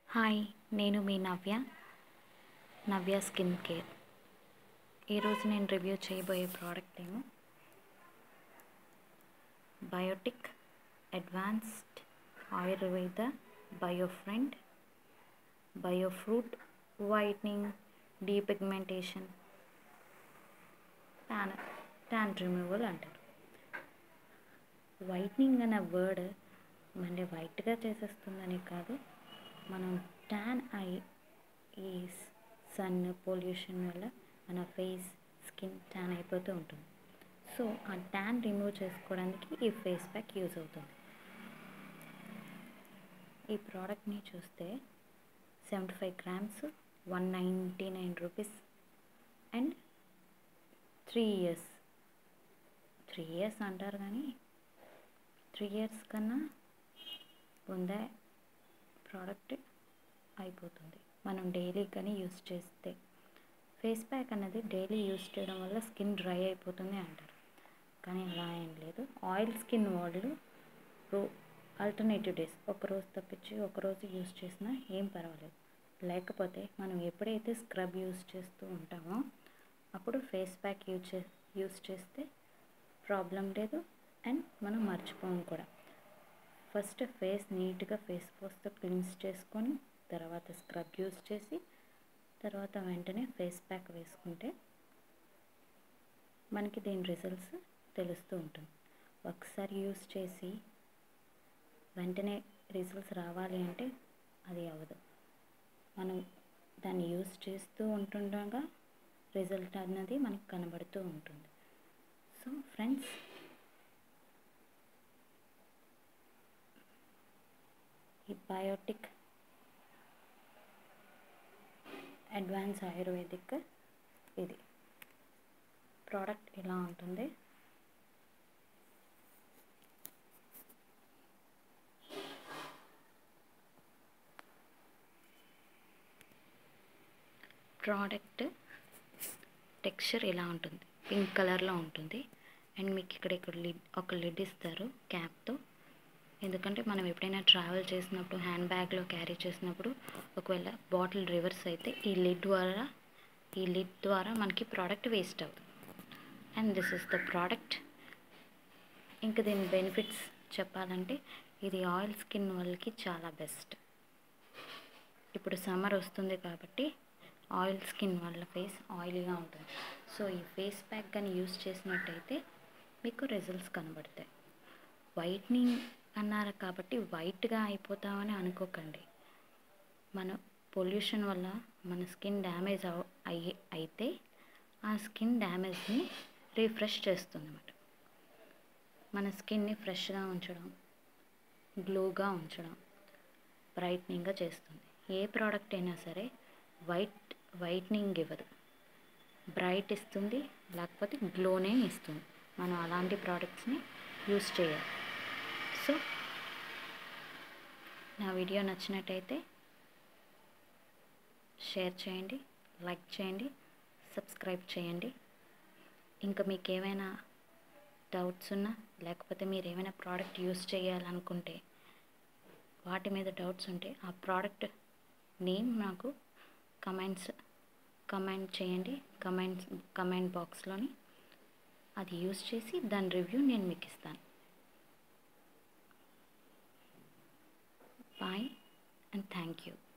hi నేను మీ నవ్య నవ్య skin care ఈరోజు నేను రివ్యూ చేయబోయే ప్రోడక్ట్ ఏమో Biotique advanced Ayurveda bio friend bio fruit whitening depigmentation tan tan removal అంటారు వైట్నింగ్ అనే వర్డ్ మన వైట్గా చేసేస్తుందని కాదు మనం ట్యాన్ ఐ ఈ సన్ పొల్యూషన్ వల్ల మన ఫేస్ స్కిన్ ట్యాన్ అయిపోతూ ఉంటుంది సో ఆ ట్యాన్ రిమూవ్ చేసుకోవడానికి ఈ ఫేస్ ప్యాక్ యూజ్ అవుతుంది ఈ ప్రోడక్ట్ని చూస్తే seventy five grams one ninety nine rupees and three years three years అంటారు కానీ త్రీ ఇయర్స్ కన్నా ముందే ప్రోడక్ట్ అయిపోతుంది మనం డైలీ కానీ యూస్ చేస్తే ఫేస్ ప్యాక్ అనేది డైలీ యూస్ చేయడం వల్ల స్కిన్ డ్రై అయిపోతుంది అంటారు కానీ అలా ఏం లేదు ఆయిల్ స్కిన్ వాళ్ళు రో ఆల్టర్నేటివ్ డేస్ ఒకరోజు తప్పించి ఒకరోజు యూస్ చేసినా ఏం పర్వాలేదు లేకపోతే మనం ఎప్పుడైతే స్క్రబ్ యూస్ చేస్తూ ఉంటామో అప్పుడు ఫేస్ ప్యాక్ యూజ్ చే యూస్ చేస్తే ప్రాబ్లం లేదు అండ్ మనం మర్చిపోము కూడా ఫస్ట్ ఫేస్ నీట్గా ఫేస్ వాష్తో క్లీన్స్ చేసుకొని తర్వాత స్క్రబ్ యూస్ చేసి తర్వాత వెంటనే ఫేస్ ప్యాక్ వేసుకుంటే మనకి దీని రిజల్ట్స్ తెలుస్తూ ఉంటుంది ఒకసారి యూస్ చేసి వెంటనే రిజల్ట్స్ రావాలి అంటే అది అవ్వదు మనం దాన్ని యూస్ చేస్తూ ఉంటుండగా రిజల్ట్ అన్నది మనకు కనబడుతూ ఉంటుంది సో ఫ్రెండ్స్ ఈ బయోటిక్ అడ్వాన్స్ ఆయుర్వేదిక్ ఇది ప్రోడక్ట్ ఇలా ఉంటుంది ప్రోడక్ట్ టెక్స్చర్ ఇలా ఉంటుంది పింక్ కలర్లో ఉంటుంది అండ్ మీకు ఇక్కడ ఇక్కడ లిడ్ ఒక లిడ్ ఇస్తారు క్యాప్తో ఎందుకంటే మనం ఎప్పుడైనా ట్రావెల్ చేసినప్పుడు హ్యాండ్ బ్యాగ్లో క్యారీ చేసినప్పుడు ఒకవేళ బాటిల్ రివర్స్ అయితే ఈ లిడ్ ద్వారా ఈ లిడ్ ద్వారా మనకి ప్రోడక్ట్ వేస్ట్ అవుతుంది and this is the product ఇంకా దీని బెనిఫిట్స్ చెప్పాలంటే ఇది ఆయిల్ స్కిన్ వాళ్ళకి చాలా బెస్ట్ ఇప్పుడు సమ్మర్ వస్తుంది కాబట్టి ఆయిల్ స్కిన్ వాళ్ళ ఫేస్ ఆయిలీగా ఉంటుంది సో ఈ ఫేస్ ప్యాక్ కానీ యూస్ చేసినట్టయితే మీకు రిజల్ట్స్ కనబడతాయి వైట్నింగ్ అన్నారు కాబట్టి వైట్గా అయిపోతామని అనుకోకండి మన పొల్యూషన్ వల్ల మన స్కిన్ డ్యామేజ్ అవ అయ్యి అయితే ఆ స్కిన్ డ్యామేజ్ని రీఫ్రెష్ చేస్తుంది అన్నమాట మన స్కిన్ని ఫ్రెష్గా ఉంచడం గ్లోగా ఉంచడం బ్రైట్నింగ్గా చేస్తుంది ఏ ప్రోడక్ట్ అయినా సరే వైట్ వైట్నింగ్ ఇవ్వదు బ్రైట్ ఇస్తుంది లేకపోతే గ్లోనే ఇస్తుంది మనం అలాంటి ప్రోడక్ట్స్ని యూస్ చేయాలి సో నా వీడియో నచ్చినట్టయితే షేర్ చేయండి లైక్ చేయండి సబ్స్క్రైబ్ చేయండి ఇంకా మీకు ఏమైనా డౌట్స్ ఉన్నా లేకపోతే మీరు ఏమైనా ప్రోడక్ట్ యూస్ చేయాలనుకుంటే వాటి మీద డౌట్స్ ఉంటే ఆ ప్రోడక్ట్ నేమ్ నాకు కమెంట్స్ కమెంట్ చేయండి కమెంట్స్ కమెంట్ బాక్స్లోని అది యూస్ చేసి దాని రివ్యూ నేను మీకు ఇస్తాను బాయ్ అండ్ థ్యాంక్ యూ